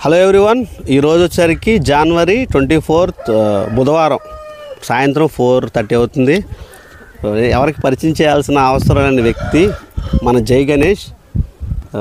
Hello everyone ఈరోజు వచ్చేసరికి జనవరి twenty fourth బుధవారం సాయంత్రం ఫోర్ థర్టీ అవుతుంది ఎవరికి పరిచయం చేయాల్సిన అవసరం లేని వ్యక్తి మన జై గణేష్ ఆ,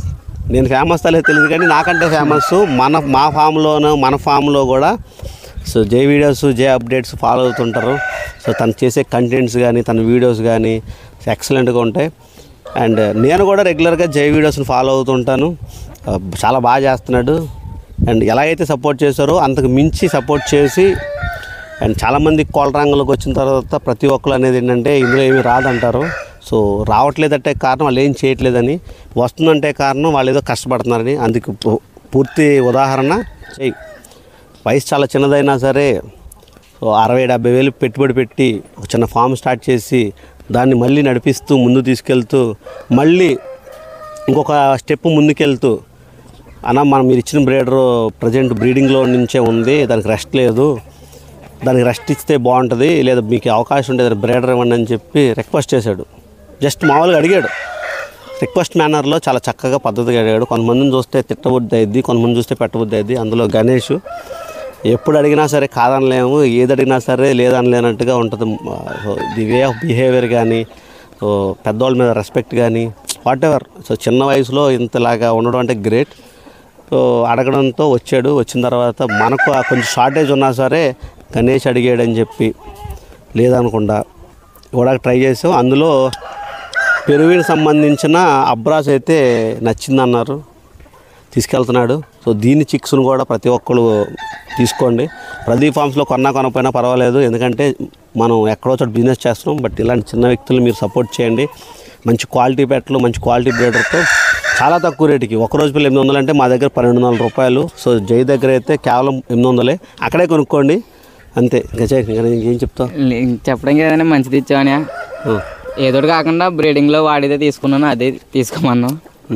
నేను ఫేమస్ తలే తెలియదు కానీ నాకంటే ఫేమస్ మన మా ఫామ్లోనూ మన ఫామ్లో కూడా సో జై వీడియోస్ జై అప్డేట్స్ ఫాలో అవుతుంటారు సో తను చేసే కంటెంట్స్ కానీ తన వీడియోస్ కానీ ఎక్సలెంట్గా ఉంటాయి అండ్ నేను కూడా రెగ్యులర్గా జై వీడియోస్ని ఫాలో అవుతుంటాను ఆ, చాలా బాగా చేస్తున్నాడు అండ్ ఎలాగైతే సపోర్ట్ చేశారో అంతకు మించి సపోర్ట్ చేసి అండ్ చాలామంది కోళ్ళ రంగంలోకి వచ్చిన తర్వాత ప్రతి ఒక్కరు అనేది ఏంటంటే ఇందులో ఏమీ రాదంటారు సో రావట్లేదంటే కారణం వాళ్ళు ఏం చేయట్లేదని వస్తుందంటే కారణం వాళ్ళు ఏదో కష్టపడుతున్నారని అందుకు పు- పూర్తి ఉదాహరణ చెయ్యి వయసు చాలా చిన్నదైనా సరే సో అరవై డెబ్బై వేలు పెట్టుబడి పెట్టి ఒక చిన్న ఫామ్ స్టార్ట్ చేసి దాన్ని మళ్ళీ నడిపిస్తూ ముందు తీసుకెళ్తూ మళ్ళీ ఇంకొక స్టెప్ ముందుకెళ్తూ అన్న మనం మీరు ఇచ్చిన బ్రీడర్ ప్రజెంట్ బ్రీడింగ్లో నుంచే ఉంది దానికి రెస్ట్ లేదు దానికి రెస్ట్ ఇస్తే బాగుంటుంది లేదా మీకు అవకాశం ఉంటే దానికి బ్రీడర్ ఇవ్వండి అని చెప్పి రిక్వెస్ట్ చేశాడు జస్ట్ మామూలుగా అడిగాడు రిక్వెస్ట్ మేనర్లో చాలా చక్కగా పద్ధతిగా అడిగాడు కొంతమందిని చూస్తే తిట్టబుద్ధి అయింది కొంతమంది చూస్తే పెట్టబుద్ధి అయింది అందులో గణేష్ ఎప్పుడు అడిగినా సరే కాదనలేము ఏది అడిగినా సరే లేదనలేనట్టుగా ఉంటుంది so the way of behaviour కానీ సో పెద్దవాళ్ళ మీద రెస్పెక్ట్ కానీ వాట్ ఎవర్ సో చిన్న వయసులో ఇంతలాగా ఉండడం అంటే గ్రేట్ సో అడగడంతో వచ్చాడు వచ్చిన తర్వాత మనకు ఆ కొంచెం షార్టేజ్ ఉన్నా సరే గణేష్ అడిగాడని చెప్పి లేదనకుండా కూడా ట్రై చేసాం అందులో పెరుగుకి సంబంధించిన అబ్రాస్ అయితే నచ్చిందన్నారు తీసుకెళ్తున్నాడు సో దీని చిక్స్ను కూడా ప్రతి ఒక్కరు తీసుకోండి ప్రదీప్ ఫార్మ్స్లో కొన్నా కొనకపోయినా పర్వాలేదు ఎందుకంటే మనం ఎక్కడో చోట బిజినెస్ చేస్తున్నాం బట్ ఇలాంటి చిన్న వ్యక్తులు మీరు సపోర్ట్ చేయండి మంచి క్వాలిటీ పెట్టలు మంచి క్వాలిటీ బ్రీడర్తో చాలా తక్కువ రేటుకి ఒక రోజు పిల్లలు ఎనిమిది వందలు అంటే మా దగ్గర పన్నెండు వందల రూపాయలు సో జై దగ్గర అయితే కేవలం ఎనిమిది వందలే అక్కడే కొనుక్కోండి అంతే ఇంకా చెయ్, ఇంకా నేను ఇంకేం చెప్తావు లే- చెప్పడం ఏదైనా మంచిది ఇచ్చావని ఏదోటి కాకుండా బ్రీడింగ్లో వాడిదే తీసుకున్నాను అదే తీసుకోమన్నాను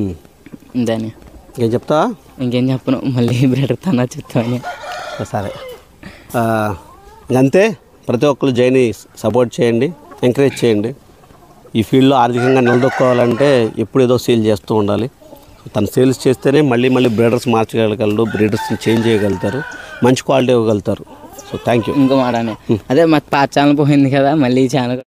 దాన్ని ఇంకేం చెప్తావా ఇంకేం చెప్పను మళ్ళీ బ్రీడర్ తన చెప్తామని సరే ఆ, అంతే ప్రతి ఒక్కరు జైని సపోర్ట్ చేయండి ఎంకరేజ్ చేయండి ఈ ఫీల్డ్లో ఆర్థికంగా నిలదొక్కోవాలంటే ఎప్పుడు ఏదో సేల్ చేస్తూ ఉండాలి తను సేల్స్ చేస్తేనే మళ్ళీ మళ్ళీ బ్రీడర్స్ మార్చగలగలరు బ్రీడర్స్ని చేంజ్ చేయగలుగుతారు మంచి క్వాలిటీ ఇవ్వగలుగుతారు సో థ్యాంక్ యూ ఇంకో మాట అని. అదే మా పాత ఛానల్ పోయింది కదా మళ్ళీ ఈ ఛానల్